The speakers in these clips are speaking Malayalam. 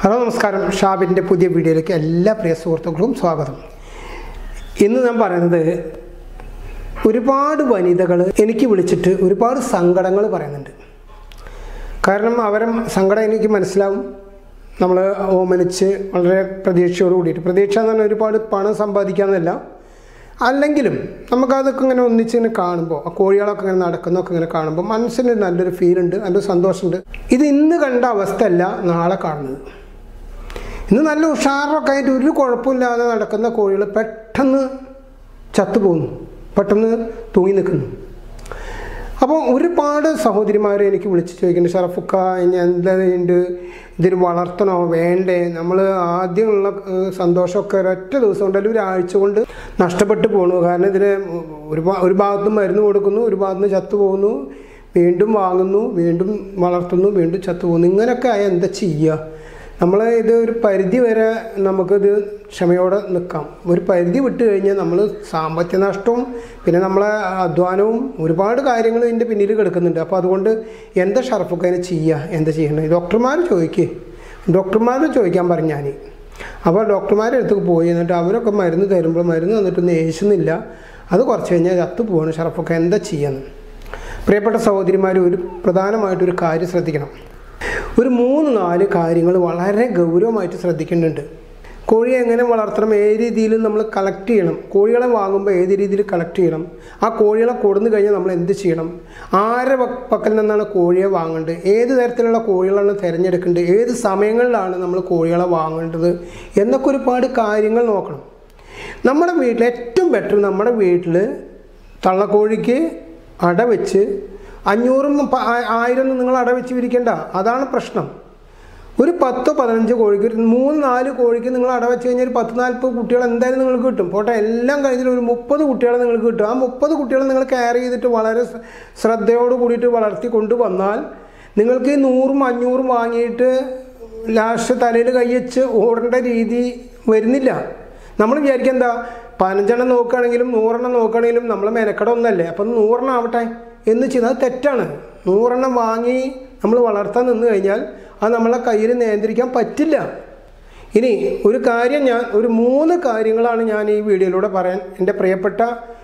ഹലോ നമസ്കാരം ഷാബിൻ്റെ പുതിയ വീഡിയോയിലേക്ക് എല്ലാ പ്രിയ സുഹൃത്തുക്കൾക്കും സ്വാഗതം ഇന്ന് ഞാൻ പറയുന്നത് ഒരുപാട് വനിതകൾ എനിക്ക് വിളിച്ചിട്ട് ഒരുപാട് സങ്കടങ്ങൾ പറയുന്നുണ്ട് കാരണം അവരെ സങ്കടം എനിക്ക് മനസ്സിലാവും നമ്മൾ ഓമനിച്ച് വളരെ പ്രതീക്ഷയോട് കൂടിയിട്ട് പ്രതീക്ഷ എന്ന് പറഞ്ഞാൽ ഒരുപാട് പണം സമ്പാദിക്കാമെന്നല്ല അല്ലെങ്കിലും നമുക്കതൊക്കെ ഇങ്ങനെ ഒന്നിച്ചിങ്ങനെ കാണുമ്പോൾ ആ കോഴികളൊക്കെ ഇങ്ങനെ നടക്കുന്നതൊക്കെ ഇങ്ങനെ കാണുമ്പോൾ മനസ്സിന് നല്ലൊരു ഫീൽ ഉണ്ട് നല്ലൊരു സന്തോഷമുണ്ട് ഇത് ഇന്ന് കണ്ട അവസ്ഥയല്ല നാളെ കാണുന്നത് ഇന്ന് നല്ല ഉഷാറൊക്കെ ആയിട്ട് ഒരു കുഴപ്പമില്ലാതെ നടക്കുന്ന കോഴികൾ പെട്ടെന്ന് ചത്തുപോകുന്നു പെട്ടെന്ന് തൂങ്ങി നിൽക്കുന്നു അപ്പോൾ ഒരുപാട് സഹോദരിമാർ എനിക്ക് വിളിച്ച് ചോദിക്കുന്നുണ്ട് ഷറഫുക്ക ഇനി എന്തുണ്ട് ഇതിന് വളർത്തണോ വേണ്ടേ നമ്മൾ ആദ്യമുള്ള ഏഹ്, സന്തോഷമൊക്കെ ഒരൊറ്റ ദിവസം കൊണ്ട് അല്ലെങ്കിൽ ഒരാഴ്ച കൊണ്ട് നഷ്ടപ്പെട്ടു പോകണു കാരണം ഇതിന് ഒരു ഭാ- ഒരു ഭാഗത്ത് നിന്ന് മരുന്ന് കൊടുക്കുന്നു ഒരു ഭാഗത്ത് നിന്ന് ചത്തു പോകുന്നു വീണ്ടും വാങ്ങുന്നു വീണ്ടും വളർത്തുന്നു വീണ്ടും ചത്തു പോകുന്നു ഇങ്ങനെയൊക്കെ ആയാൽ എന്താ ചെയ്യുക നമ്മൾ ഇത് ഒരു പരിധി വരെ നമുക്കിത് ക്ഷമയോടെ നിൽക്കാം ഒരു പരിധി വിട്ട് കഴിഞ്ഞാൽ നമ്മൾ സാമ്പത്തിക നഷ്ടവും പിന്നെ നമ്മളെ അധ്വാനവും ഒരുപാട് കാര്യങ്ങൾ ഇതിൻ്റെ പിന്നിൽ കിടക്കുന്നുണ്ട് അപ്പോൾ അതുകൊണ്ട് എന്താ ഷർഫൊക്കെ അതിന് ചെയ്യുക എന്താ ചെയ്യണത് ഡോക്ടർമാർ ചോദിക്കേ ഡോക്ടർമാർ ചോദിക്കാൻ പറഞ്ഞു ഞാൻ അപ്പോൾ ഡോക്ടർമാരുടെ അടുത്തേക്ക് പോയി എന്നിട്ട് അവരൊക്കെ മരുന്ന് തരുമ്പോൾ മരുന്ന് തന്നിട്ടൊന്നും ഏശുന്നില്ല അത് കുറച്ച് കഴിഞ്ഞാൽ ചത്തു പോവാണ് ഷറഫൊക്കെ എന്താ ചെയ്യുന്നത് പ്രിയപ്പെട്ട സഹോദരിമാർ ഒരു പ്രധാനമായിട്ടൊരു കാര്യം ശ്രദ്ധിക്കണം ഒരു മൂന്ന് നാല് കാര്യങ്ങൾ വളരെ ഗൗരവമായിട്ട് ശ്രദ്ധിക്കുന്നുണ്ട് കോഴിയെ എങ്ങനെ വളർത്തണം ഏത് രീതിയിൽ നമ്മൾ കളക്ട് ചെയ്യണം കോഴികളെ വാങ്ങുമ്പോൾ ഏത് രീതിയിൽ കളക്ട് ചെയ്യണം ആ കോഴികളെ കൊടുന്നു കഴിഞ്ഞാൽ നമ്മൾ എന്ത് ചെയ്യണം ആരുടെ പ- പക്കൽ നിന്നാണ് കോഴിയെ വാങ്ങേണ്ടത് ഏത് തരത്തിലുള്ള കോഴികളാണ് തിരഞ്ഞെടുക്കേണ്ടത് ഏത് സമയങ്ങളിലാണ് നമ്മൾ കോഴികളെ വാങ്ങേണ്ടത് എന്നൊക്കെ ഒരുപാട് കാര്യങ്ങൾ നോക്കണം നമ്മുടെ വീട്ടിൽ ഏറ്റവും ബെറ്റർ നമ്മുടെ വീട്ടിൽ തള്ളക്കോഴിക്ക് അട വെച്ച് അഞ്ഞൂറും പ- ആ- ആയിരം ഒന്നും നിങ്ങൾ അട വെച്ച് വിരിക്കേണ്ട അതാണ് പ്രശ്നം ഒരു പത്തോ പതിനഞ്ച് കോഴിക്ക് ഒരു മൂന്ന് നാല് കോഴിക്ക് നിങ്ങൾ അട വെച്ച് കഴിഞ്ഞാൽ ഒരു പത്ത് നാൽപ്പത് കുട്ടികൾ എന്തായാലും നിങ്ങൾക്ക് കിട്ടും പോട്ടെ എല്ലാം കഴിഞ്ഞിട്ട് ഒരു മുപ്പത് കുട്ടികളെ നിങ്ങൾക്ക് കിട്ടും ആ മുപ്പത് കുട്ടികളെ നിങ്ങൾ കെയർ ചെയ്തിട്ട് വളരെ ശ്ര- ശ്രദ്ധയോട് കൂടിയിട്ട് വളർത്തി കൊണ്ടുവന്നാൽ നിങ്ങൾക്ക് ഈ നൂറും അഞ്ഞൂറും വാങ്ങിയിട്ട് ലാസ്റ്റ് തലയിൽ കൈവച്ച് ഓടേണ്ട രീതി വരുന്നില്ല നമ്മൾ വിചാരിക്കുക എന്താ പതിനഞ്ചെണ്ണം നോക്കുകയാണെങ്കിലും നൂറെണ്ണം നോക്കുകയാണെങ്കിലും നമ്മൾ മെനക്കട ഒന്നല്ലേ അപ്പം നൂറെണ്ണം ആവട്ടെ എന്ന് ചെയ്യുന്നത് അത് തെറ്റാണ് നൂറെണ്ണം വാങ്ങി നമ്മൾ വളർത്താൻ നിന്ന് കഴിഞ്ഞാൽ അത് നമ്മളെ കയ്യിൽ നിയന്ത്രിക്കാൻ പറ്റില്ല ഇനി ഒരു കാര്യം ഞാൻ ഒരു മൂന്ന് കാര്യങ്ങളാണ് ഞാൻ ഈ വീഡിയോയിലൂടെ പറയാൻ എൻ്റെ പ്രിയപ്പെട്ട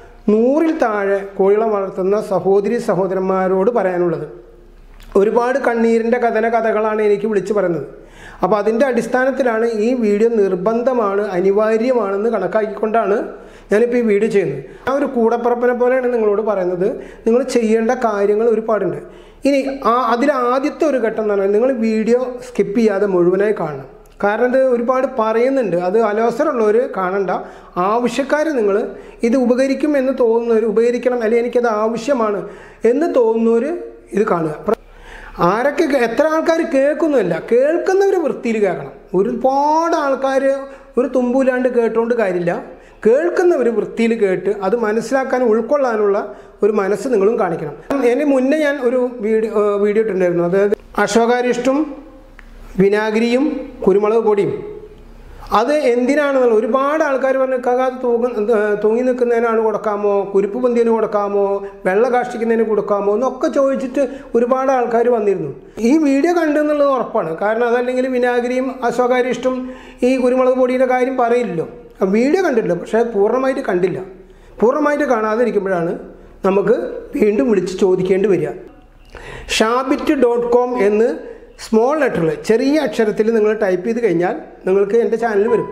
നൂറിൽ താഴെ കോഴികളെ വളർത്തുന്ന സഹോദരി സഹോദരന്മാരോട് പറയാനുള്ളത് ഒരുപാട് കണ്ണീരിൻ്റെ കഥന കഥകളാണ് എനിക്ക് വിളിച്ചു പറയുന്നത് അപ്പോൾ അതിൻ്റെ അടിസ്ഥാനത്തിലാണ് ഈ വീഡിയോ നിർബന്ധമാണ് അനിവാര്യമാണെന്ന് കണക്കാക്കിക്കൊണ്ടാണ് ഞാനിപ്പോൾ ഈ വീഡിയോ ചെയ്യുന്നത് ആ ഒരു കൂടപ്പറപ്പിനെ പോലെയാണ് നിങ്ങളോട് പറയുന്നത് നിങ്ങൾ ചെയ്യേണ്ട കാര്യങ്ങൾ ഒരുപാടുണ്ട് ഇനി ആ അതിൽ ആദ്യത്തെ ഒരു ഘട്ടം എന്ന് പറഞ്ഞാൽ നിങ്ങൾ വീഡിയോ സ്കിപ്പ് ചെയ്യാതെ മുഴുവനായി കാണണം കാരണം ഇത് ഒരുപാട് പറയുന്നുണ്ട് അത് അലോസരമുള്ളവർ കാണണ്ട ആവശ്യക്കാർ നിങ്ങൾ ഇത് ഉപകരിക്കും എന്ന് തോന്നുന്നവർ ഉപകരിക്കണം അല്ലെങ്കിൽ എനിക്കത് ആവശ്യമാണ് എന്ന് തോന്നുന്നവർ ഇത് കാണുക പ്ര- ആരൊക്കെ കേ- എത്ര ആൾക്കാർ കേൾക്കുന്നില്ല കേൾക്കുന്നവർ വൃത്തിയിൽ കേൾക്കണം ഒരുപാട് ആൾക്കാർ ഒരു തുമ്പൂലാണ്ട് കേട്ടുകൊണ്ട് കാര്യമില്ല കേൾക്കുന്നവർ വൃത്തിയിൽ കേട്ട് അത് മനസ്സിലാക്കാനും ഉൾക്കൊള്ളാനുള്ള ഒരു മനസ്സ് നിങ്ങളും കാണിക്കണം എൻ്റെ മുന്നേ ഞാൻ ഒരു വീഡിയോ ഏഹ് വീഡിയോ ഇട്ടിട്ടുണ്ടായിരുന്നു അതായത് അശോകാരിഷ്ടം വിനാഗിരിയും കുരുമുളക് പൊടിയും അത് എന്തിനാണെന്നുള്ള ഒരുപാട് ആൾക്കാർ പറഞ്ഞു കകാ തൂങ്ങ ഏഹ് തൂങ്ങി നിൽക്കുന്നതിനാണ് കൊടുക്കാമോ കുരുപ്പ് പൊന്തിയതിന് കൊടുക്കാമോ വെള്ള കാഷ്ടിക്കുന്നതിന് കൊടുക്കാമോ എന്നൊക്കെ ചോദിച്ചിട്ട് ഒരുപാട് ആൾക്കാർ വന്നിരുന്നു ഈ വീഡിയോ കണ്ടെന്നുള്ളത് ഉറപ്പാണ് കാരണം അതല്ലെങ്കിൽ വിനാഗിരിയും അശോകാരിഷ്ടം ഈ കുരുമുളക് പൊടിയുടെ കാര്യം പറയില്ലല്ലോ ആ വീഡിയോ കണ്ടിട്ടില്ല പക്ഷേ പൂർണ്ണമായിട്ട് കണ്ടില്ല പൂർണ്ണമായിട്ട് കാണാതിരിക്കുമ്പോഴാണ് നമുക്ക് വീണ്ടും വിളിച്ച് ചോദിക്കേണ്ടി വരിക ഷാബിറ്റ് ഡോട്ട് കോം എന്ന് സ്മോൾ ലെറ്ററിൽ ചെറിയ അക്ഷരത്തിൽ നിങ്ങൾ ടൈപ്പ് ചെയ്ത് കഴിഞ്ഞാൽ നിങ്ങൾക്ക് എൻ്റെ ചാനൽ വരും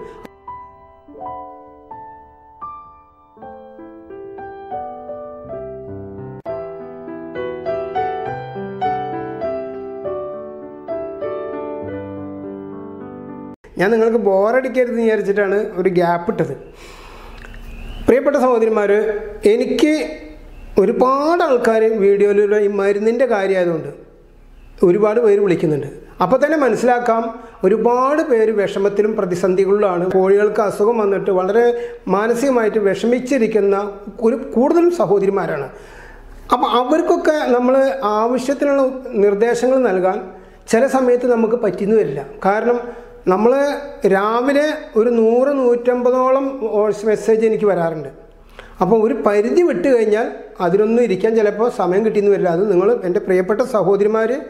ഞാൻ നിങ്ങൾക്ക് ബോറടിക്കരുത് വിചാരിച്ചിട്ടാണ് ഒരു ഗ്യാപ്പ് ഇട്ടത് പ്രിയപ്പെട്ട സഹോദരിമാർ എനിക്ക് ഒരുപാട് ആൾക്കാർ വീഡിയോയിലൂടെ ഈ മരുന്നിൻ്റെ കാര്യമായതുകൊണ്ട് ഒരുപാട് പേര് വിളിക്കുന്നുണ്ട് അപ്പോൾ തന്നെ മനസ്സിലാക്കാം ഒരുപാട് പേര് വിഷമത്തിലും പ്രതിസന്ധികളിലാണ് കോഴികൾക്ക് അസുഖം വന്നിട്ട് വളരെ മാനസികമായിട്ട് വിഷമിച്ചിരിക്കുന്ന ഒരു കൂടുതലും സഹോദരിമാരാണ് അപ്പോൾ അവർക്കൊക്കെ നമ്മൾ ആവശ്യത്തിനുള്ള നിർദ്ദേശങ്ങൾ നൽകാൻ ചില സമയത്ത് നമുക്ക് പറ്റിയെന്ന് വരില്ല കാരണം നമ്മൾ രാവിലെ ഒരു നൂറ് നൂറ്റമ്പതോളം വോയിസ് മെസ്സേജ് എനിക്ക് വരാറുണ്ട് അപ്പോൾ ഒരു പരിധി വിട്ട് കഴിഞ്ഞാൽ അതിനൊന്നും ഇരിക്കാൻ ചിലപ്പോൾ സമയം കിട്ടിയെന്ന് വരില്ല അത് നിങ്ങൾ എൻ്റെ പ്രിയപ്പെട്ട സഹോദരിമാർ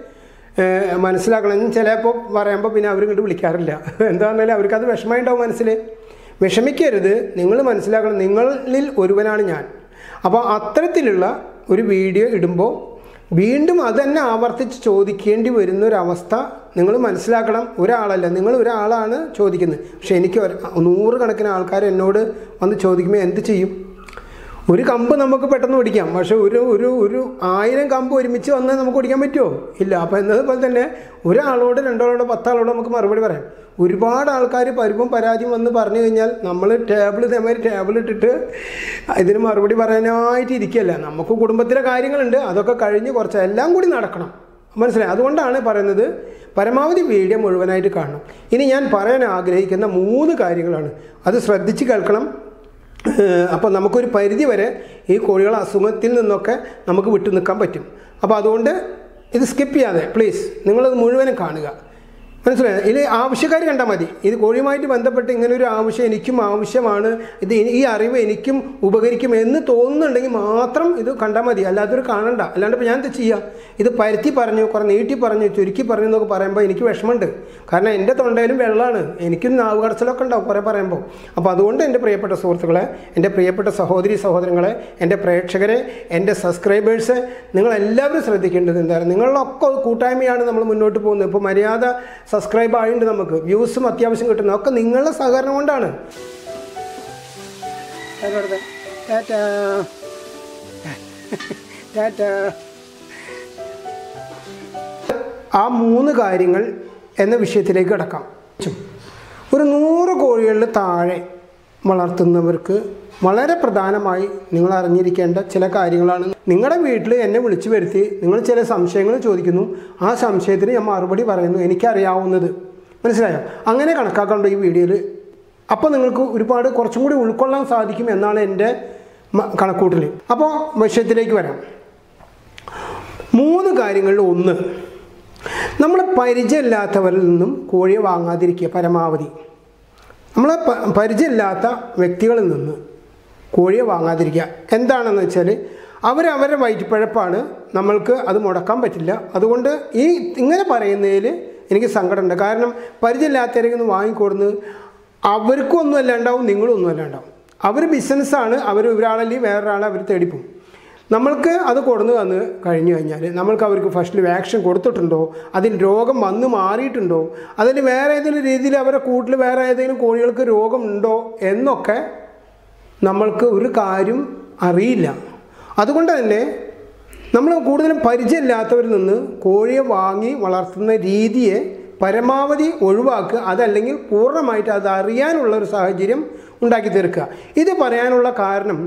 ഏഹ്, മനസ്സിലാക്കണം ചിലപ്പോൾ പറയുമ്പോൾ പിന്നെ അവർ ഇങ്ങോട്ട് വിളിക്കാറില്ല എന്താ പറഞ്ഞാൽ അവർക്കത് വിഷമമായി ഉണ്ടാവും മനസ്സിൽ വിഷമിക്കരുത് നിങ്ങൾ മനസ്സിലാക്കണം നിങ്ങളിൽ ഒരുവനാണ് ഞാൻ അപ്പോൾ അത്തരത്തിലുള്ള ഒരു വീഡിയോ ഇടുമ്പോൾ വീണ്ടും അത് തന്നെ ആവർത്തിച്ച് ചോദിക്കേണ്ടി വരുന്ന ഒരവസ്ഥ നിങ്ങൾ മനസ്സിലാക്കണം ഒരാളല്ല നിങ്ങൾ ഒരാളാണ് ചോദിക്കുന്നത് പക്ഷേ എനിക്ക് ഒരു- നൂറുകണക്കിന് ആൾക്കാർ എന്നോട് വന്ന് ചോദിക്കുമ്പോൾ എന്ത് ചെയ്യും ഒരു കമ്പ് നമുക്ക് പെട്ടെന്ന് പിടിക്കാം പക്ഷെ ഒരു ഒരു ഒരു ആയിരം കമ്പ് ഒരുമിച്ച് വന്നാൽ നമുക്ക് പിടിക്കാൻ പറ്റുമോ ഇല്ല അപ്പോൾ എന്നതുപോലെ തന്നെ ഒരാളോട് രണ്ടാളോട് പത്താളോട് നമുക്ക് മറുപടി പറയാം ഒരുപാട് ആൾക്കാർ പരിവും പരാതിയും വന്ന് പറഞ്ഞു കഴിഞ്ഞാൽ നമ്മൾ ടേബിൾ ഇതേമാതിരി ടേബിൾ ഇട്ടിട്ട് ഇതിന് മറുപടി പറയാനായിട്ട് ഇരിക്കുകയല്ല നമുക്ക് കുടുംബത്തിലെ കാര്യങ്ങളുണ്ട് അതൊക്കെ കഴിഞ്ഞ് കുറച്ച് എല്ലാം കൂടി നടക്കണം മനസ്സിലായി അതുകൊണ്ടാണ് പറയുന്നത് പരമാവധി വീഡിയോ മുഴുവനായിട്ട് കാണണം ഇനി ഞാൻ പറയാൻ ആഗ്രഹിക്കുന്ന മൂന്ന് കാര്യങ്ങളാണ് അത് ശ്രദ്ധിച്ച് കേൾക്കണം അപ്പോൾ നമുക്കൊരു പരിധി വരെ ഈ കോഴികളെ അസുഖത്തിൽ നിന്നൊക്കെ നമുക്ക് വിട്ടു നിൽക്കാൻ പറ്റും അപ്പോൾ അതുകൊണ്ട് ഇത് സ്കിപ്പ് ചെയ്യാതെ പ്ലീസ് നിങ്ങളത് മുഴുവനും കാണുക മനസ്സിലായോ ഇതിൽ ആവശ്യക്കാർ കണ്ടാൽ മതി ഇത് കോഴിയുമായിട്ട് ബന്ധപ്പെട്ട് ഇങ്ങനെ ഒരു ആവശ്യം എനിക്കും ആവശ്യമാണ് ഇത് ഇ- ഈ അറിവ് എനിക്കും ഉപകരിക്കും എന്ന് തോന്നുന്നുണ്ടെങ്കിൽ മാത്രം ഇത് കണ്ടാൽ മതി അല്ലാത്തൊരു കാണണ്ട അല്ലാണ്ട് ഇപ്പോൾ ഞാൻ എന്താ ചെയ്യുക ഇത് പരത്തി പറഞ്ഞു കുറേ നീട്ടി പറഞ്ഞു ചുരുക്കി പറഞ്ഞു എന്നൊക്കെ പറയുമ്പോൾ എനിക്ക് വിഷമമുണ്ട് കാരണം എൻ്റെ തൊണ്ടയിലും വെള്ളമാണ് എനിക്കും നാവ് കടച്ചിലൊക്കെ ഉണ്ടാവും കുറേ പറയുമ്പോൾ അപ്പോൾ അതുകൊണ്ട് എൻ്റെ പ്രിയപ്പെട്ട സുഹൃത്തുക്കളെ എൻ്റെ പ്രിയപ്പെട്ട സഹോദരി സഹോദരങ്ങളെ എൻ്റെ പ്രേക്ഷകരെ എൻ്റെ സബ്സ്ക്രൈബേഴ്സ് നിങ്ങളെല്ലാവരും ശ്രദ്ധിക്കേണ്ടത് എന്താണ് നിങ്ങളിലൊക്കെ ഒരു കൂട്ടായ്മയാണ് നമ്മൾ മുന്നോട്ട് പോകുന്നത് ഇപ്പോൾ മര്യാദ സബ്സ്ക്രൈബ് ആയിട്ടുണ്ട് നമുക്ക് വ്യൂസും അത്യാവശ്യം കിട്ടുന്നത് ഒക്കെ നിങ്ങളുടെ സഹകരണം കൊണ്ടാണ് ടാറ്റാ ടാറ്റാ ആ മൂന്ന് കാര്യങ്ങൾ എന്ന വിഷയത്തിലേക്ക് കിടക്കാം ഒരു നൂറ് കോഴികളിൽ താഴെ വളർത്തുന്നവർക്ക് വളരെ പ്രധാനമായി നിങ്ങൾ അറിഞ്ഞിരിക്കേണ്ട ചില കാര്യങ്ങളാണ് നിങ്ങളുടെ വീട്ടിൽ എന്നെ വിളിച്ചു വരുത്തി നിങ്ങൾ ചില സംശയങ്ങൾ ചോദിക്കുന്നു ആ സംശയത്തിന് ഞാൻ മറുപടി പറയുന്നു എനിക്കറിയാവുന്നത് മനസ്സിലായോ അങ്ങനെ കണക്കാക്കേണ്ട ഈ വീഡിയോയിൽ അപ്പോൾ നിങ്ങൾക്ക് ഒരുപാട് കുറച്ചും കൂടി ഉൾക്കൊള്ളാൻ സാധിക്കും എന്നാണ് എൻ്റെ മ- കണക്കൂട്ടൽ അപ്പോൾ വിഷയത്തിലേക്ക് വരാം മൂന്ന് കാര്യങ്ങളിൽ ഒന്ന് നമ്മൾ പരിചയമില്ലാത്തവരിൽ നിന്നും കോഴിയെ വാങ്ങാതിരിക്കുക പരമാവധി നമ്മളെ പ- പരിചയമില്ലാത്ത വ്യക്തികളിൽ നിന്ന് കോഴിയെ വാങ്ങാതിരിക്കുക എന്താണെന്ന് വെച്ചാൽ അവരവരുടെ വയറ്റിപ്പഴപ്പാണ് നമ്മൾക്ക് അത് മുടക്കാൻ പറ്റില്ല അതുകൊണ്ട് ഈ ഇങ്ങനെ പറയുന്നതിൽ എനിക്ക് സങ്കടമുണ്ട് കാരണം പരിചയമില്ലാത്തവരെ ഒന്ന് വാങ്ങിക്കൊടുന്ന് അവർക്കും ഒന്നും അല്ലാണ്ടാവും നിങ്ങളും ഒന്നും അല്ലാണ്ടാവും അവർ ബിസിനസ്സാണ് അവർ ഒരാളല്ലെങ്കിൽ വേറൊരാളെ അവർ തേടിപ്പോവും നമ്മൾക്ക് അത് കൊടുന്നു തന്ന് കഴിഞ്ഞു കഴിഞ്ഞാൽ നമ്മൾക്ക് അവർക്ക് ഫസ്റ്റിൽ വാക്സിൻ കൊടുത്തിട്ടുണ്ടോ അതിന് രോഗം വന്ന് മാറിയിട്ടുണ്ടോ അതിന് വേറെ ഏതെങ്കിലും രീതിയിൽ അവരുടെ കൂട്ടിൽ വേറെ ഏതെങ്കിലും കോഴികൾക്ക് രോഗമുണ്ടോ എന്നൊക്കെ നമ്മൾക്ക് ഒരു കാര്യം അറിയില്ല അതുകൊണ്ട് തന്നെ നമ്മൾ കൂടുതലും പരിചയമില്ലാത്തവരിൽ നിന്ന് കോഴിയെ വാങ്ങി വളർത്തുന്ന രീതിയെ പരമാവധി ഒഴിവാക്കുക അതല്ലെങ്കിൽ പൂർണ്ണമായിട്ട് അത് അറിയാനുള്ള ഒരു സാഹചര്യം ഉണ്ടാക്കി തീർക്കുക ഇത് പറയാനുള്ള കാരണം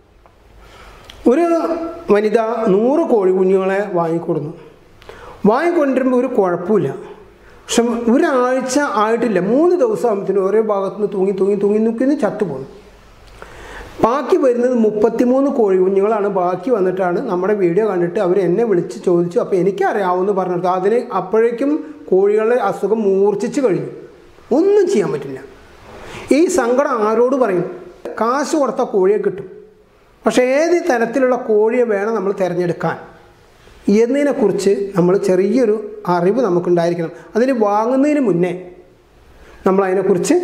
ഒരു വനിത നൂറ് കോഴി കുഞ്ഞുങ്ങളെ വാങ്ങിക്കൊടുന്നു വാങ്ങിക്കൊണ്ടിരുമ്പോൾ ഒരു കുഴപ്പമില്ല പക്ഷെ ഒരാഴ്ച ആയിട്ടില്ല മൂന്ന് ദിവസം ആകുമ്പത്തിന് ഓരോ ഭാഗത്തുനിന്ന് തൂങ്ങി തൂങ്ങി തൂങ്ങി നിൽക്കുന്ന ചത്തുപോകുന്നു ബാക്കി വരുന്നത് മുപ്പത്തിമൂന്ന് കോഴി കുഞ്ഞുങ്ങളാണ് ബാക്കി വന്നിട്ടാണ് നമ്മുടെ വീഡിയോ കണ്ടിട്ട് അവർ എന്നെ വിളിച്ച് ചോദിച്ചു അപ്പോൾ എനിക്കറിയാവുമെന്ന് പറഞ്ഞിട്ട് അതിന് അപ്പോഴേക്കും കോഴികളുടെ അസുഖം മൂർച്ഛിച്ച് കഴിഞ്ഞു ഒന്നും ചെയ്യാൻ പറ്റില്ല ഈ സങ്കടം ആരോട് പറയും കാശ് കൊടുത്ത കോഴിയെ കിട്ടും പക്ഷേ ഏത് തരത്തിലുള്ള കോഴിയെ വേണം നമ്മൾ തിരഞ്ഞെടുക്കാൻ എന്നതിനെക്കുറിച്ച് നമ്മൾ ചെറിയൊരു അറിവ് നമുക്കുണ്ടായിരിക്കണം അതിന് വാങ്ങുന്നതിന് മുന്നേ നമ്മൾ അതിനെക്കുറിച്ച്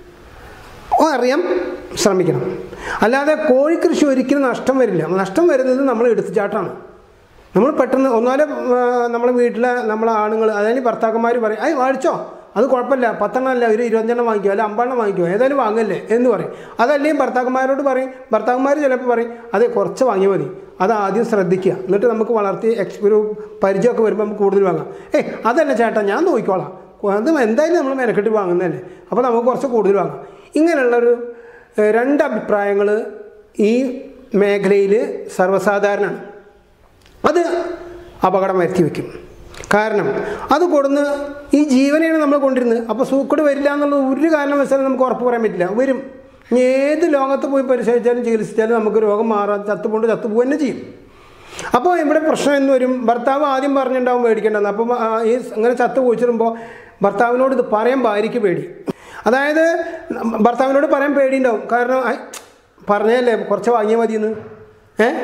അറിയാൻ ശ്രമിക്കണം അല്ലാതെ കോഴിക്കൃഷി ഒരിക്കലും നഷ്ടം വരില്ല നഷ്ടം വരുന്നത് നമ്മൾ എടുത്തുചാട്ടാണ് നമ്മൾ പെട്ടെന്ന് ഒന്നാലും നമ്മളെ വീട്ടിലെ നമ്മളെ ആണുങ്ങൾ അതായത് ഭർത്താക്കന്മാർ പറയും അയ് മേടിച്ചോ അത് കുഴപ്പമില്ല പത്തെണ്ണം അല്ല ഒരു ഇരുപത്തഞ്ചെണ്ണം വാങ്ങിക്കോ അല്ല അമ്പെണ്ണം വാങ്ങിക്കോ ഏതായാലും വാങ്ങല്ലേ എന്ന് പറയും അതല്ലെങ്കിൽ ഭർത്താക്കന്മാരോട് പറയും ഭർത്താക്കന്മാർ ചിലപ്പോൾ പറയും അതെ കുറച്ച് വാങ്ങിയാൽ മതി അത് ആദ്യം ശ്രദ്ധിക്കുക എന്നിട്ട് നമുക്ക് വളർത്തി എക്സ് ഒരു പരിചയമൊക്കെ വരുമ്പോൾ നമുക്ക് കൂടുതൽ വാങ്ങാം ഏയ് അതല്ല ചേട്ടാ ഞാൻ നോക്കിക്കോളാം അത് എന്തായാലും നമ്മൾ മെനക്കെട്ട് വാങ്ങുന്നതല്ലേ അപ്പോൾ നമുക്ക് കുറച്ച് കൂടുതൽ വാങ്ങാം ഇങ്ങനെയുള്ളൊരു ഏഹ്, രണ്ട് അഭിപ്രായങ്ങൾ ഈ മേഖലയിൽ സർവ്വസാധാരണമാണ് അത് അപകടം വരുത്തി വയ്ക്കും കാരണം അത് കൊടുന്ന് ഈ ജീവനെയാണ് നമ്മൾ കൊണ്ടിരുന്നത് അപ്പോൾ സൂക്കട് വരില്ല എന്നുള്ളത് ഒരു കാരണവശാലും നമുക്ക് ഉറപ്പ് പറയാൻ പറ്റില്ല വരും ഇനി ഏത് ലോകത്ത് പോയി പരിശോധിച്ചാലും ചികിത്സിച്ചാലും നമുക്ക് രോഗം മാറാൻ ചത്തുപോണ്ട് ചത്തുപോകുക തന്നെ ചെയ്യും അപ്പോൾ ഇവിടെ പ്രശ്നം എന്ന് വരും ഭർത്താവ് ആദ്യം പറഞ്ഞിട്ടുണ്ടാവും മേടിക്കേണ്ടതെന്ന് അപ്പം ആ, ഈ അങ്ങനെ ചത്ത് കുഴിച്ചിടുമ്പോൾ ഭർത്താവിനോട് ഇത് പറയാൻ ഭാര്യയ്ക്ക് പേടി അതായത് ഭർത്താവിനോട് പറയാൻ പേടിയുണ്ടാവും കാരണം "ഐ, പറഞ്ഞതല്ലേ കുറച്ച് വാങ്ങിയാൽ മതിയെന്ന് ഏ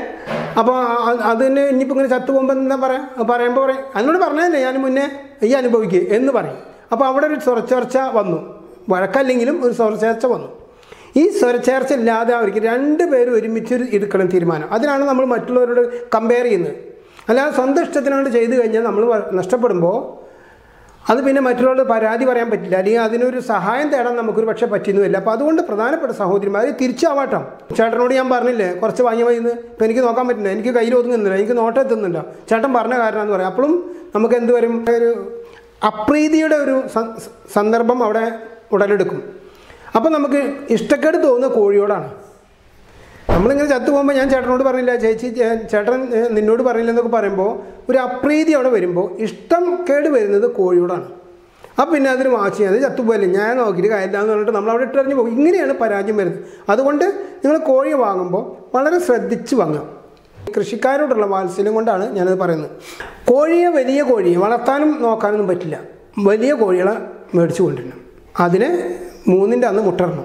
അപ്പോൾ അതിന് ഇനിയിപ്പോൾ ഇങ്ങനെ ചത്തു പോകുമ്പോൾ എന്താ പറയുക പറയുമ്പോൾ പറയും അതിനോട് പറഞ്ഞതല്ലേ ഞാൻ മുന്നേ ഈ അനുഭവിക്കുക എന്ന് പറയും അപ്പോൾ അവിടെ ഒരു സ്വരച്ചേർച്ച വന്നു വഴക്കല്ലെങ്കിലും ഒരു സ്വരച്ചേർച്ച വന്നു ഈ സ്വരച്ചേർച്ച ഇല്ലാതെ അവർക്ക് രണ്ട് പേരും ഒരുമിച്ച് ഒരു എടുക്കണം തീരുമാനം അതിനാണ് നമ്മൾ മറ്റുള്ളവരോട് കമ്പയർ ചെയ്യുന്നത് അല്ലാതെ സ്വന്തം ഇഷ്ടത്തിനോട് ചെയ്തു കഴിഞ്ഞാൽ നമ്മൾ വ- നഷ്ടപ്പെടുമ്പോൾ അത് പിന്നെ മറ്റുള്ളവരോട് പരാതി പറയാൻ പറ്റില്ല അല്ലെങ്കിൽ അതിനൊരു സഹായം തേടാൻ നമുക്കൊരു പക്ഷേ പറ്റുന്നുമില്ല അപ്പോൾ അതുകൊണ്ട് പ്രധാനപ്പെട്ട സഹോദരിമാർ തിരിച്ചാവാട്ടോ ചേട്ടനോട് ഞാൻ പറഞ്ഞില്ലേ കുറച്ച് വാങ്ങി വൈന്ന് ഇപ്പം എനിക്ക് നോക്കാൻ പറ്റില്ല എനിക്ക് കയ്യിൽ ഒതുങ്ങുന്നില്ല എനിക്ക് നോട്ടം എത്തുന്നില്ല ചേട്ടൻ പറഞ്ഞ കാരണമെന്ന് പറയാം അപ്പോഴും നമുക്ക് എന്ത് വരും ഒരു അപ്രീതിയുടെ ഒരു സ- സന്ദർഭം അവിടെ ഉടലെടുക്കും അപ്പം നമുക്ക് ഇഷ്ടക്കേട് തോന്നുന്ന കോഴിയോടാണ് നമ്മളിങ്ങനെ ചത്തു പോകുമ്പോൾ ഞാൻ ചേട്ടനോട് പറഞ്ഞില്ല ചേച്ചി ചേ- ചേട്ടൻ ഏ, നിന്നോട് പറഞ്ഞില്ല എന്നൊക്കെ പറയുമ്പോൾ ഒരു അപ്രീതി അവിടെ വരുമ്പോൾ ഇഷ്ടം കേട് വരുന്നത് കോഴിയോടാണ് അപ്പം പിന്നെ അതിന് വാച്ച് ചെയ്യാതെ ചത്തുപോയല്ലേ ഞാൻ നോക്കിയിട്ട് കാര്യമില്ല എന്ന് പറഞ്ഞിട്ട് നമ്മൾ അവിടെ ഇട്ടെറിഞ്ഞ് പോകും ഇങ്ങനെയാണ് പരാജയം വരുന്നത് അതുകൊണ്ട് നിങ്ങൾ കോഴി വാങ്ങുമ്പോൾ വളരെ ശ്രദ്ധിച്ച് വാങ്ങുക കൃഷിക്കാരോടുള്ള വാത്സല്യം കൊണ്ടാണ് ഞാനത് പറയുന്നത് കോഴിയെ വലിയ കോഴിയെ വളർത്താനും നോക്കാനൊന്നും പറ്റില്ല വലിയ കോഴികളെ മേടിച്ചു കൊണ്ടിരണം അതിന് മൂന്നിൻ്റെ അന്ന് മുട്ടറണം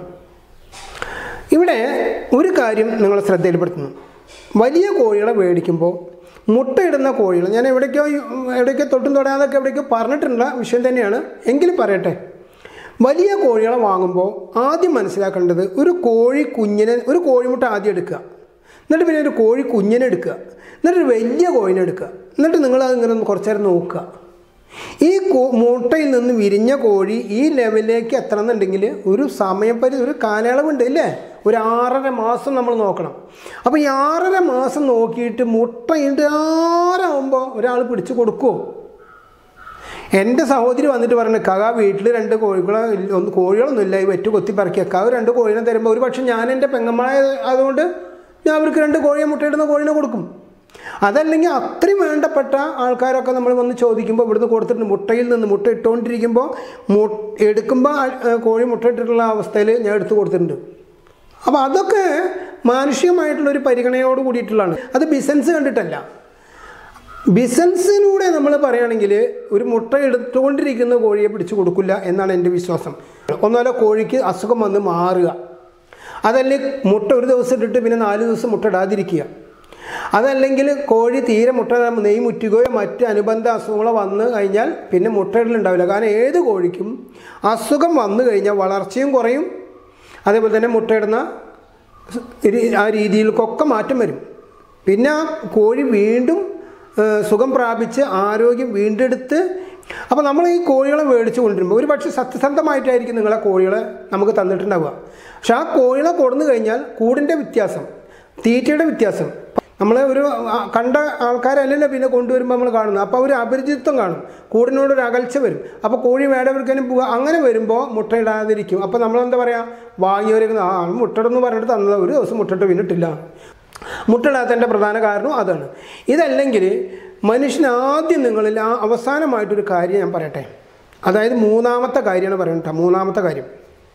ഇവിടെ ഒരു കാര്യം നിങ്ങൾ ശ്രദ്ധയിൽപ്പെടുത്തുന്നു വലിയ കോഴികളെ മേടിക്കുമ്പോൾ മുട്ടയിടുന്ന കോഴികൾ ഞാൻ എവിടേക്കോ എവിടേക്കോ തൊട്ടും തൊടാതൊക്കെ എവിടേക്കോ പറഞ്ഞിട്ടുള്ള വിഷയം തന്നെയാണ് എങ്കിലും പറയട്ടെ വലിയ കോഴികളെ വാങ്ങുമ്പോൾ ആദ്യം മനസ്സിലാക്കേണ്ടത് ഒരു കോഴി കുഞ്ഞിനെ ഒരു കോഴിമുട്ട ആദ്യം എടുക്കുക എന്നിട്ട് പിന്നെ ഒരു കോഴി കുഞ്ഞിനെ എടുക്കുക എന്നിട്ട് ഒരു വലിയ കോഴിനെ എടുക്കുക എന്നിട്ട് നിങ്ങളത് ഇങ്ങനെ ഒന്ന് കുറച്ച് നേരം നോക്കുക ഈ കോ- മുട്ടയിൽ നിന്ന് വിരിഞ്ഞ കോഴി ഈ ലെവലിലേക്ക് എത്തണം എന്നുണ്ടെങ്കിൽ ഒരു സമയപരി ഒരു കാലയളവുണ്ട് ഇല്ലേ ഒരു ആറര മാസം നമ്മൾ നോക്കണം അപ്പോൾ ഈ ആറര മാസം നോക്കിയിട്ട് മുട്ട ഇടാറാവുമ്പോൾ ഒരാൾ പിടിച്ചു കൊടുക്കുമോ എൻ്റെ സഹോദരി വന്നിട്ട് പറഞ്ഞു കക വീട്ടിൽ രണ്ട് കോഴികളെ ഇല്ല- ഒന്ന് കോഴികളൊന്നും ഇല്ല ഈ വെറ്റ് കൊത്തി പറക്കി കക രണ്ട് കോഴിനെ തരുമ്പോൾ ഒരു പക്ഷേ ഞാൻ എൻ്റെ പെങ്ങമ്മളായ അതുകൊണ്ട് ഞാൻ അവർക്ക് രണ്ട് കോഴിയെ മുട്ടയിടുന്ന കോഴിനെ കൊടുക്കും അതല്ലെങ്കിൽ അത്രയും വേണ്ടപ്പെട്ട ആൾക്കാരൊക്കെ നമ്മൾ വന്ന് ചോദിക്കുമ്പോൾ ഇവിടുന്ന് കൊടുത്തിട്ടുണ്ട് മുട്ടയിൽ നിന്ന് മുട്ട ഇട്ടുകൊണ്ടിരിക്കുമ്പോൾ മു എടുക്കുമ്പോൾ ആ- ആ കോഴി മുട്ട ഇട്ടിട്ടുള്ള അവസ്ഥയിൽ ഞാൻ എടുത്തു കൊടുത്തിട്ടുണ്ട് അപ്പോൾ അതൊക്കെ മാനുഷികമായിട്ടുള്ളൊരു പരിഗണനയോട് കൂടിയിട്ടുള്ളതാണ് അത് ബിസിനസ് കണ്ടിട്ടല്ല ബിസിനസ്സിലൂടെ നമ്മൾ പറയുകയാണെങ്കിൽ ഒരു മുട്ട എടുത്തുകൊണ്ടിരിക്കുന്ന കോഴിയെ പിടിച്ചു കൊടുക്കില്ല എന്നാണ് എൻ്റെ വിശ്വാസം ഒന്നുമല്ല കോഴിക്ക് അസുഖം വന്ന് മാറുക അതല്ലെങ്കിൽ മുട്ട ഒരു ദിവസം ഇട്ടിട്ട് പിന്നെ നാല് ദിവസം മുട്ട ഇടാതിരിക്കുക അതല്ലെങ്കിൽ കോഴി തീരെ മുട്ട നെയ് മുറ്റുകയോ മറ്റ് അനുബന്ധ അസുഖങ്ങളോ വന്നു കഴിഞ്ഞാൽ പിന്നെ മുട്ടയിടലുണ്ടാവില്ല കാരണം ഏത് കോഴിക്കും അസുഖം വന്നു കഴിഞ്ഞാൽ വളർച്ചയും കുറയും അതേപോലെ തന്നെ മുട്ടയിടുന്ന രീ- ആ രീതിയിൽക്കൊക്കെ മാറ്റം വരും പിന്നെ ആ കോഴി വീണ്ടും ഏഹ്, സുഖം പ്രാപിച്ച് ആരോഗ്യം വീണ്ടെടുത്ത് അപ്പോൾ നമ്മൾ ഈ കോഴികളെ മേടിച്ച് കൊണ്ടുവരുമ്പോൾ ഒരു പക്ഷേ സത്യസന്ധമായിട്ടായിരിക്കും നിങ്ങളെ കോഴികളെ നമുക്ക് തന്നിട്ടുണ്ടാവുക പക്ഷെ ആ കോഴികളെ കൊടുന്നു കഴിഞ്ഞാൽ കൂടിൻ്റെ വ്യത്യാസം തീറ്റയുടെ വ്യത്യാസം നമ്മൾ ഒരു ആ, കണ്ട ആൾക്കാരല്ലല്ലോ പിന്നെ കൊണ്ടുവരുമ്പോൾ നമ്മൾ കാണുന്നത് അപ്പോൾ ഒരു അപരിചിത്വം കാണും കൂടിനോടൊരു അകൽച്ച വരും അപ്പോൾ കോഴി വേടവർക്കാനും പോവുക അങ്ങനെ വരുമ്പോൾ മുട്ടയിടാതിരിക്കും അപ്പോൾ നമ്മൾ എന്താ പറയുക വാങ്ങിയവരൊക്കെ ആ മുട്ടയിടെന്ന് പറഞ്ഞിട്ട് തന്നത് ഒരു ദിവസം മുട്ടിട്ട് പിന്നിട്ടില്ല മുട്ടയിടാത്തതിൻ്റെ പ്രധാന കാരണം അതാണ് ഇതല്ലെങ്കിൽ മനുഷ്യൻ ആദ്യം നിങ്ങളിൽ ആ അവസാനമായിട്ടൊരു കാര്യം ഞാൻ പറയട്ടെ അതായത് മൂന്നാമത്തെ കാര്യമാണ് പറയട്ടെ മൂന്നാമത്തെ കാര്യം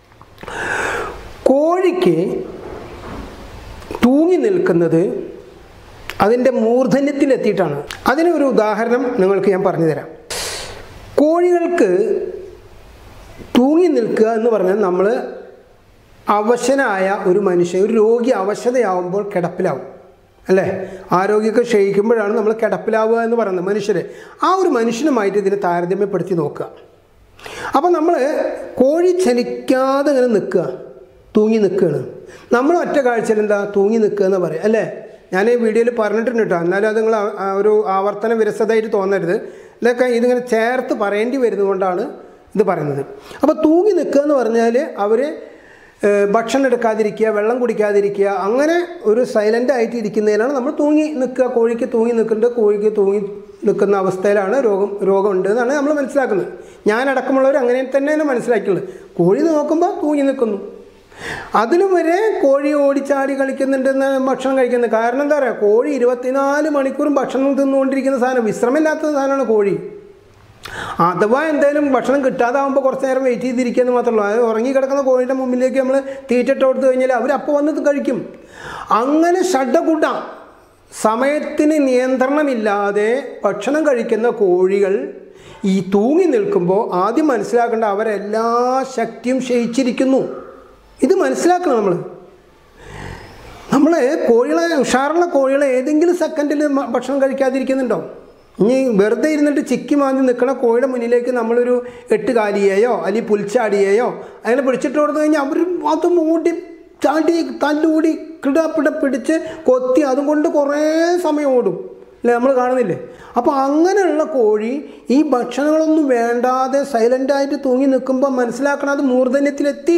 കോഴിക്ക് തൂങ്ങി നിൽക്കുന്നത് അതിൻ്റെ മൂർധന്യത്തിലെത്തിയിട്ടാണ് അതിന് ഒരു ഉദാഹരണം നിങ്ങൾക്ക് ഞാൻ പറഞ്ഞു തരാം കോഴികൾക്ക് തൂങ്ങി നിൽക്കുക എന്ന് പറഞ്ഞാൽ നമ്മൾ അവശനായ ഒരു മനുഷ്യൻ ഒരു രോഗി അവശതയാവുമ്പോൾ കിടപ്പിലാവും അല്ലേ ആരോഗ്യമൊക്കെ ക്ഷയിക്കുമ്പോഴാണ് നമ്മൾ കിടപ്പിലാവുക എന്ന് പറയുന്നത് മനുഷ്യരെ ആ ഒരു മനുഷ്യനുമായിട്ട് ഇതിനെ താരതമ്യപ്പെടുത്തി നോക്കുക അപ്പോൾ നമ്മൾ കോഴി ചലിക്കാതെ ഇങ്ങനെ നിൽക്കുക തൂങ്ങി നിൽക്കുകയാണ് നമ്മൾ ഒറ്റ കാഴ്ചയിൽ എന്താ തൂങ്ങി നിൽക്കുക എന്ന് പറയും അല്ലേ ഞാൻ ഈ വീഡിയോയിൽ പറഞ്ഞിട്ടുണ്ട് കേട്ടോ എന്നാലും അത് നിങ്ങൾ ആ- ആ ഒരു ആവർത്തന വിരസതയായിട്ട് തോന്നരുത് ഇതൊക്കെ ഇതിങ്ങനെ ചേർത്ത് പറയേണ്ടി വരുന്നതുകൊണ്ടാണ് ഇത് പറയുന്നത് അപ്പോൾ തൂങ്ങി നിൽക്കുക എന്ന് പറഞ്ഞാൽ അവർ ഭക്ഷണം എടുക്കാതിരിക്കുക വെള്ളം കുടിക്കാതിരിക്കുക അങ്ങനെ ഒരു സൈലൻ്റ് ആയിട്ട് ഇരിക്കുന്നതിനാണ് നമ്മൾ തൂങ്ങി നിൽക്കുക കോഴിക്ക് തൂങ്ങി നിൽക്കുന്നുണ്ട് കോഴിക്ക് തൂങ്ങി നിൽക്കുന്ന അവസ്ഥയിലാണ് രോഗം രോഗമുണ്ട് എന്നാണ് നമ്മൾ മനസ്സിലാക്കുന്നത് ഞാനടക്കമുള്ളവർ അങ്ങനെ തന്നെയാണ് മനസ്സിലാക്കിയുള്ളത് കോഴി നോക്കുമ്പോൾ തൂങ്ങി നിൽക്കുന്നു അതിലും വരെ കോഴി ഓടിച്ചാടി കളിക്കുന്നുണ്ടെന്ന് ഭക്ഷണം കഴിക്കുന്നത് കാരണം എന്താ പറയുക കോഴി ഇരുപത്തിനാല് മണിക്കൂറും ഭക്ഷണം തിന്നുകൊണ്ടിരിക്കുന്ന സാധനം വിശ്രമമില്ലാത്ത സാധനമാണ് കോഴി അഥവാ എന്തായാലും ഭക്ഷണം കിട്ടാതാവുമ്പോൾ കുറച്ച് നേരം വെയിറ്റ് ചെയ്തിരിക്കുക എന്ന് മാത്രമേ ഉള്ളൂ അത് ഉറങ്ങിക്കിടക്കുന്ന കോഴിയുടെ മുമ്പിലേക്ക് നമ്മൾ തീറ്റിട്ട് കൊടുത്തു കഴിഞ്ഞാൽ അവർ അപ്പോൾ വന്ന് ഇത് കഴിക്കും അങ്ങനെ ഷഡകുട സമയത്തിന് നിയന്ത്രണമില്ലാതെ ഭക്ഷണം കഴിക്കുന്ന കോഴികൾ ഈ തൂങ്ങി നിൽക്കുമ്പോൾ ആദ്യം മനസ്സിലാക്കേണ്ട അവരെല്ലാ ശക്തിയും ക്ഷയിച്ചിരിക്കുന്നു ഇത് മനസ്സിലാക്കണം നമ്മൾ നമ്മൾ കോഴികളെ ഉഷാറുള്ള കോഴികളെ ഏതെങ്കിലും സെക്കൻഡിൽ ഭക്ഷണം കഴിക്കാതിരിക്കുന്നുണ്ടോ ഇനി വെറുതെ ഇരുന്നിട്ട് ചിക്കി മാന്തി നിൽക്കണ കോഴിയുടെ മുന്നിലേക്ക് നമ്മളൊരു എട്ട് കാലിയെയോ അല്ലെങ്കിൽ പുൽച്ചാടിയെയോ അങ്ങനെ പിടിച്ചിട്ട് കൊടുത്തു കഴിഞ്ഞാൽ അവർ അത് മൂടി ചാടി തല്ലുകൂടി കിടപ്പിട പിടിച്ച് കൊത്തി അതും കൊണ്ട് കുറേ സമയം ഓടും അല്ലേ നമ്മൾ കാണുന്നില്ലേ അപ്പോൾ അങ്ങനെയുള്ള കോഴി ഈ ഭക്ഷണങ്ങളൊന്നും വേണ്ടാതെ സൈലൻ്റായിട്ട് തൂങ്ങി നിൽക്കുമ്പോൾ മനസ്സിലാക്കണം അത് മൂർധന്യത്തിലെത്തി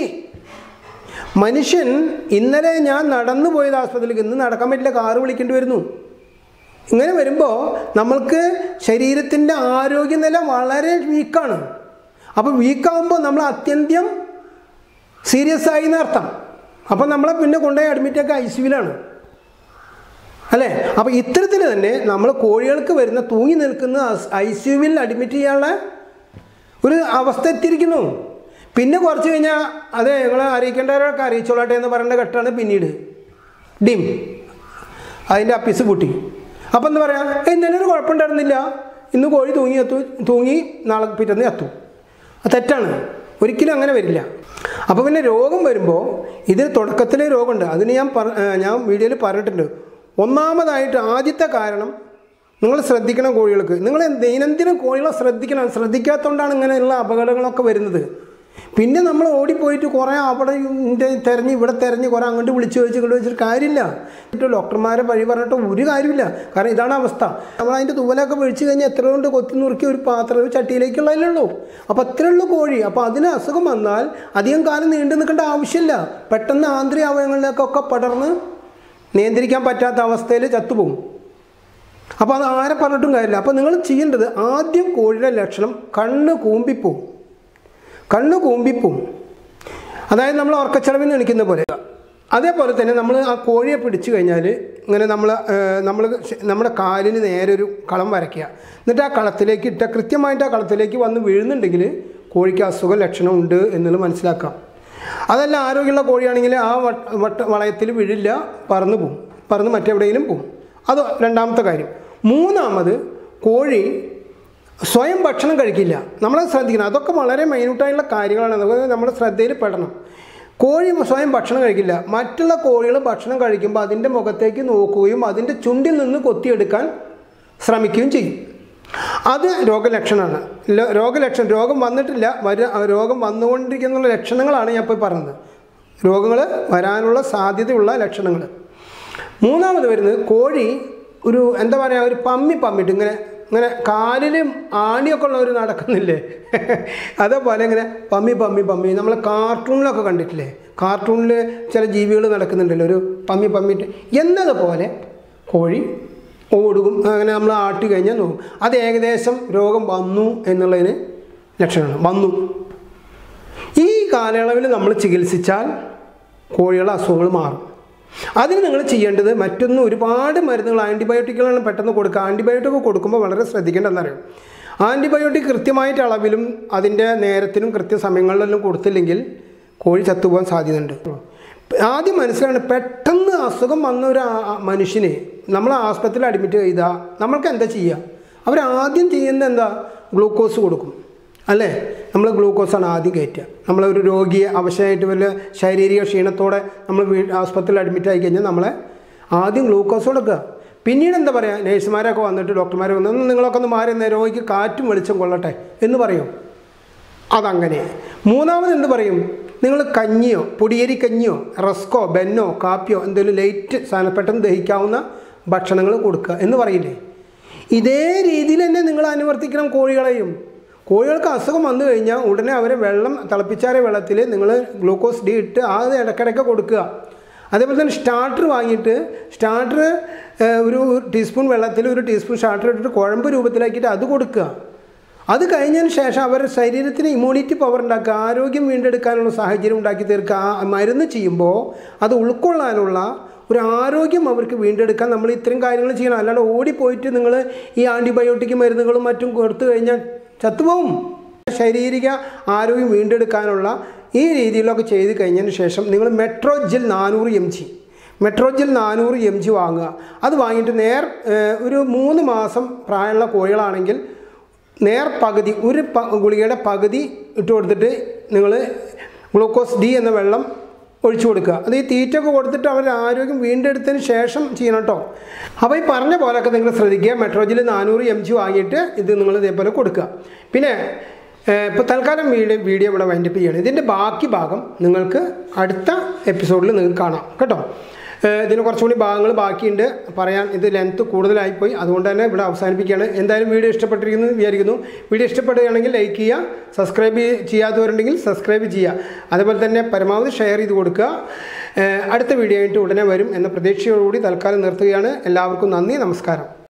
മനുഷ്യൻ ഇന്നലെ ഞാൻ നടന്നു പോയത് ആസ്പത്രിയിലേക്ക് ഇന്ന് നടക്കാൻ പറ്റില്ല കാറ് വിളിക്കേണ്ടി വരുന്നു ഇങ്ങനെ വരുമ്പോൾ നമ്മൾക്ക് ശരീരത്തിൻ്റെ ആരോഗ്യനില വളരെ വീക്കാണ് അപ്പോൾ വീക്കാവുമ്പോൾ നമ്മൾ അത്യന്തം സീരിയസ് ആയി എന്നർത്ഥം അപ്പോൾ നമ്മളെ പിന്നെ കൊണ്ടുപോയി അഡ്മിറ്റൊക്കെ ഐ സിയുലാണ് അല്ലേ അപ്പോൾ ഇത്തരത്തിൽ തന്നെ നമ്മൾ കോഴികൾക്ക് വരുന്ന തൂങ്ങി നിൽക്കുന്ന ഐ സിയുവിൽ അഡ്മിറ്റ് ചെയ്യാനുള്ള ഒരു അവസ്ഥ എത്തിയിരിക്കുന്നു പിന്നെ കുറച്ച് കഴിഞ്ഞാൽ അതെ നിങ്ങൾ അറിയിക്കേണ്ടവരൊക്കെ അറിയിച്ചോളട്ടെ എന്ന് പറയേണ്ട ഘട്ടമാണ് പിന്നീട് ഡിം അതിൻ്റെ അപ്പീസ് പൂട്ടി അപ്പം എന്താ പറയുക ഇന്നലെ ഒരു കുഴപ്പമുണ്ടായിരുന്നില്ല ഇന്ന് കോഴി തൂങ്ങി എത്തു തൂങ്ങി നാളെ പിറ്റേന്ന് എത്തും അത് തെറ്റാണ് ഒരിക്കലും അങ്ങനെ വരില്ല അപ്പോൾ പിന്നെ രോഗം വരുമ്പോൾ ഇതിന് തുടക്കത്തിലെ രോഗമുണ്ട് അതിന് ഞാൻ പറ ഏ, ഞാൻ വീഡിയോയിൽ പറഞ്ഞിട്ടുണ്ട് ഒന്നാമതായിട്ട് ആദ്യത്തെ കാരണം നിങ്ങൾ ശ്രദ്ധിക്കണം കോഴികൾക്ക് നിങ്ങൾ ദൈനംദിനം കോഴികളെ ശ്രദ്ധിക്കണം ശ്രദ്ധിക്കാത്തതുകൊണ്ടാണ് ഇങ്ങനെയുള്ള അപകടങ്ങളൊക്കെ വരുന്നത് പിന്നെ നമ്മൾ ഓടിപ്പോയിട്ട് കുറേ അവിടെ ഇതിൻ്റെ തിരഞ്ഞ് ഇവിടെ തിരഞ്ഞ് കുറേ അങ്ങോട്ട് വിളിച്ച് ചോദിച്ച് ഇങ്ങോട്ട് വെച്ചിട്ട് കാര്യമില്ല എന്നിട്ട് ഡോക്ടർമാരെ വഴി പറഞ്ഞിട്ട് ഒരു കാര്യമില്ല കാരണം ഇതാണ് അവസ്ഥ നമ്മൾ അതിൻ്റെ തുവലൊക്കെ വെഴിച്ച് കഴിഞ്ഞാൽ എത്ര കൊണ്ട് കൊത്തി നുറുക്കി ഒരു പാത്രം ഒരു ചട്ടിയിലേക്കുള്ളതല്ലേ ഉള്ളൂ അപ്പോൾ അത്രേ ഉള്ളൂ കോഴി അപ്പോൾ അതിന് അസുഖം വന്നാൽ അധികം കാലം നീണ്ടു നിൽക്കേണ്ട ആവശ്യമില്ല പെട്ടെന്ന് ആന്തരിക അവയവങ്ങളിലേക്കൊക്കെ പടർന്ന് നിയന്ത്രിക്കാൻ പറ്റാത്ത അവസ്ഥയിൽ ചത്തുപോകും അപ്പോൾ അത് ആരെ പറഞ്ഞിട്ടും കാര്യമില്ല അപ്പോൾ നിങ്ങൾ ചെയ്യേണ്ടത് ആദ്യം കോഴിയുടെ ലക്ഷണം കണ്ണ് കൂമ്പിപ്പോവും കണ്ണ് കൂമ്പിപ്പോവും അതായത് നമ്മൾ ഉറക്കച്ചടവിന് എണിക്കുന്ന പോലെ അതേപോലെ തന്നെ നമ്മൾ ആ കോഴിയെ പിടിച്ചു കഴിഞ്ഞാൽ ഇങ്ങനെ നമ്മൾ നമ്മൾ നമ്മുടെ കാലിന് നേരെ ഒരു കളം വരയ്ക്കുക എന്നിട്ട് ആ കളത്തിലേക്ക് ഇട്ട കൃത്യമായിട്ട് ആ കളത്തിലേക്ക് വന്ന് വീഴുന്നുണ്ടെങ്കിൽ കോഴിക്ക് അസുഖ ലക്ഷണം ഉണ്ട് എന്നുള്ളത് മനസ്സിലാക്കാം അതല്ല ആരോഗ്യമുള്ള കോഴിയാണെങ്കിൽ ആ വട്ട വട്ട വളയത്തിൽ വീഴില്ല പറന്ന് പോകും പറന്ന് മറ്റെവിടെയെങ്കിലും പോകും അത് രണ്ടാമത്തെ കാര്യം മൂന്നാമത് കോഴി സ്വയം ഭക്ഷണം കഴിക്കില്ല നമ്മളത് ശ്രദ്ധിക്കണം അതൊക്കെ വളരെ മൈന്യൂട്ടായിട്ടുള്ള കാര്യങ്ങളാണ് അതൊക്കെ നമ്മുടെ ശ്രദ്ധയിൽ പെടണം കോഴി സ്വയം ഭക്ഷണം കഴിക്കില്ല മറ്റുള്ള കോഴികൾ ഭക്ഷണം കഴിക്കുമ്പോൾ അതിൻ്റെ മുഖത്തേക്ക് നോക്കുകയും അതിൻ്റെ ചുണ്ടിൽ നിന്ന് കൊത്തിയെടുക്കാൻ ശ്രമിക്കുകയും ചെയ്യും അത് രോഗലക്ഷണമാണ് ലോ- രോഗലക്ഷണം രോഗം വന്നിട്ടില്ല വര രോഗം വന്നുകൊണ്ടിരിക്കുന്ന ലക്ഷണങ്ങളാണ് ഞാൻ ഇപ്പോൾ പറഞ്ഞത് രോഗങ്ങൾ വരാനുള്ള സാധ്യതയുള്ള ലക്ഷണങ്ങൾ മൂന്നാമത് വരുന്നത് കോഴി ഒരു എന്താ പറയുക ഒരു പമ്മി പമ്മിട്ട് ഇങ്ങനെ ഇങ്ങനെ കാലിലും ആണിയൊക്കെ ഉള്ളവർ നടക്കുന്നില്ലേ അതേപോലെ ഇങ്ങനെ പമ്മി പമ്മി പമ്മി നമ്മൾ കാർട്ടൂണിലൊക്കെ കണ്ടിട്ടില്ലേ കാർട്ടൂണിൽ ചില ജീവികൾ നടക്കുന്നുണ്ടല്ലോ ഒരു പമ്മി പമ്മിട്ട് എന്നതുപോലെ കോഴി ഓടുകയും അങ്ങനെ നമ്മൾ ആട്ടി കഴിഞ്ഞാൽ നോക്കും അത് ഏകദേശം രോഗം വന്നു എന്നുള്ളതിന് ലക്ഷണമാണ് വന്നു ഈ കാലയളവിൽ നമ്മൾ ചികിത്സിച്ചാൽ കോഴികളുടെ അസുഖങ്ങൾ മാറും അതിന് നിങ്ങൾ ചെയ്യേണ്ടത് മറ്റൊന്ന് ഒരുപാട് മരുന്നുകൾ ആൻറ്റിബയോട്ടിക്കുകളാണ് പെട്ടെന്ന് കൊടുക്കുക ആൻറ്റിബയോട്ടിക് കൊടുക്കുമ്പോൾ വളരെ ശ്രദ്ധിക്കേണ്ടതെന്നറിയാം ആൻറ്റിബയോട്ടിക് കൃത്യമായിട്ട് അളവിലും അതിൻ്റെ നേരത്തിനും കൃത്യസമയങ്ങളിലെല്ലാം കൊടുത്തില്ലെങ്കിൽ കോഴി ചത്തുപോകാൻ സാധ്യതയുണ്ട് ആദ്യം മനസ്സിലാണ് പെട്ടെന്ന് അസുഖം വന്ന ഒരു ആ- ആ മനുഷ്യനെ നമ്മൾ ആസ്പത്രിയിൽ അഡ്മിറ്റ് ചെയ്താൽ നമ്മൾക്ക് എന്താ ചെയ്യുക അവരാദ്യം ചെയ്യുന്നത് എന്താ ഗ്ലൂക്കോസ് കൊടുക്കും അല്ലേ നമ്മൾ ഗ്ലൂക്കോസാണ് ആദ്യം കയറ്റുക നമ്മളൊരു രോഗിയെ അവശമായിട്ട് വല്ല ശാരീരിക ക്ഷീണത്തോടെ നമ്മൾ വീ ആസ്പത്രിയിൽ അഡ്മിറ്റ് ആയി കഴിഞ്ഞാൽ നമ്മളെ ആദ്യം ഗ്ലൂക്കോസ് കൊടുക്കുക പിന്നീട് എന്താ പറയുക നേഴ്സുമാരൊക്കെ വന്നിട്ട് ഡോക്ടർമാർ വന്ന് "ഒന്ന് നിങ്ങളൊക്കെ ഒന്ന് മാറി നിന്നേ, രോഗിക്ക് കാറ്റും വെളിച്ചം കൊള്ളട്ടെ എന്ന് പറയും അതങ്ങനെ മൂന്നാമത് എന്ത് പറയും നിങ്ങൾ കഞ്ഞിയോ പൊടിയരി കഞ്ഞിയോ റസ്കോ ബെന്നോ കാപ്പിയോ എന്തെങ്കിലും ലൈറ്റ് സാധനം പെട്ടെന്ന് ദഹിക്കാവുന്ന ഭക്ഷണങ്ങൾ കൊടുക്കുക എന്ന് പറയില്ലേ ഇതേ രീതിയിൽ തന്നെ നിങ്ങൾ അനുവർത്തിക്കണം കോഴികളെയും കോഴികൾക്ക് അസുഖം വന്നു കഴിഞ്ഞാൽ ഉടനെ അവരെ വെള്ളം തിളപ്പിച്ചാറിയ വെള്ളത്തിൽ നിങ്ങൾ ഗ്ലൂക്കോസ് ഡി ഇട്ട് അത് ഇടയ്ക്കിടയ്ക്ക് കൊടുക്കുക അതേപോലെ തന്നെ സ്റ്റാർട്ടർ വാങ്ങിയിട്ട് സ്റ്റാർട്ടർ ഒരു ടീസ്പൂൺ വെള്ളത്തിൽ ഒരു ടീസ്പൂൺ സ്റ്റാർട്ടർ ഇട്ടിട്ട് കുഴമ്പ് രൂപത്തിലാക്കിയിട്ട് അത് കൊടുക്കുക അത് കഴിഞ്ഞതിന് ശേഷം അവരുടെ ശരീരത്തിന് ഇമ്മ്യൂണിറ്റി പവർ ഉണ്ടാക്കുക ആരോഗ്യം വീണ്ടെടുക്കാനുള്ള സാഹചര്യം ഉണ്ടാക്കി തീർക്കുക ആ മരുന്ന് ചെയ്യുമ്പോൾ അത് ഉൾക്കൊള്ളാനുള്ള ഒരു ആരോഗ്യം അവർക്ക് വീണ്ടെടുക്കാൻ നമ്മൾ ഇത്രയും കാര്യങ്ങൾ ചെയ്യണം അല്ലാണ്ട് ഓടിപ്പോയിട്ട് നിങ്ങൾ ഈ ആൻറ്റിബയോട്ടിക് മരുന്നുകളും മറ്റും കൊടുത്തു കഴിഞ്ഞാൽ ചത്തുപോകും ശാരീരിക ആരോഗ്യം വീണ്ടെടുക്കാനുള്ള ഈ രീതിയിലൊക്കെ ചെയ്ത് കഴിഞ്ഞതിന് ശേഷം നിങ്ങൾ മെട്രോജെൽ നാനൂറ് എം ജി മെട്രോജെൽ നാനൂറ് എം ജി വാങ്ങുക അത് വാങ്ങിയിട്ട് നേർ ഏഹ്, ഒരു മൂന്ന് മാസം പ്രായമുള്ള കോഴികളാണെങ്കിൽ നേർ പകുതി ഒരു പ ഗുളികയുടെ പകുതി ഇട്ട് കൊടുത്തിട്ട് നിങ്ങൾ ഗ്ലൂക്കോസ് ഡി എന്ന വെള്ളം ഒഴിച്ചു കൊടുക്കുക അത് ഈ തീറ്റൊക്കെ കൊടുത്തിട്ട് അവരുടെ ആരോഗ്യം വീണ്ടെടുത്തതിന് ശേഷം ചെയ്യണം കേട്ടോ അപ്പോൾ ഈ പറഞ്ഞ പോലെയൊക്കെ നിങ്ങൾ ശ്രദ്ധിക്കുക മെട്രോജിൽ നാനൂറ് എം ജി വാങ്ങിയിട്ട് ഇത് നിങ്ങൾ ഇതേപോലെ കൊടുക്കുക പിന്നെ ഇപ്പോൾ തൽക്കാലം വീഡിയോ വീഡിയോ ഇവിടെ വൈൻഡപ്പ് ചെയ്യണം ഇതിൻ്റെ ബാക്കി ഭാഗം നിങ്ങൾക്ക് അടുത്ത എപ്പിസോഡിൽ നിങ്ങൾക്ക് കാണാം കേട്ടോ ഏഹ് ഇതിന് കുറച്ചുകൂടി ഭാഗങ്ങൾ ബാക്കിയുണ്ട് പറയാൻ ഇത് ലെങ്ത്ത് കൂടുതലായിപ്പോയി അതുകൊണ്ട് തന്നെ ഇവിടെ അവസാനിപ്പിക്കുകയാണ് എന്തായാലും വീഡിയോ ഇഷ്ടപ്പെട്ടിരിക്കുന്നു വിചാരിക്കുന്നു വീഡിയോ ഇഷ്ടപ്പെടുകയാണെങ്കിൽ ലൈക്ക് ചെയ്യുക സബ്സ്ക്രൈബ് ചെയ്യാത്തവരുണ്ടെങ്കിൽ സബ്സ്ക്രൈബ് ചെയ്യുക അതുപോലെ തന്നെ പരമാവധി ഷെയർ ചെയ്ത് കൊടുക്കുക ഏഹ് അടുത്ത വീഡിയോ ആയിട്ട് ഉടനെ വരും എന്ന പ്രതീക്ഷയോടുകൂടി തൽക്കാലം നിർത്തുകയാണ് എല്ലാവർക്കും നന്ദി നമസ്കാരം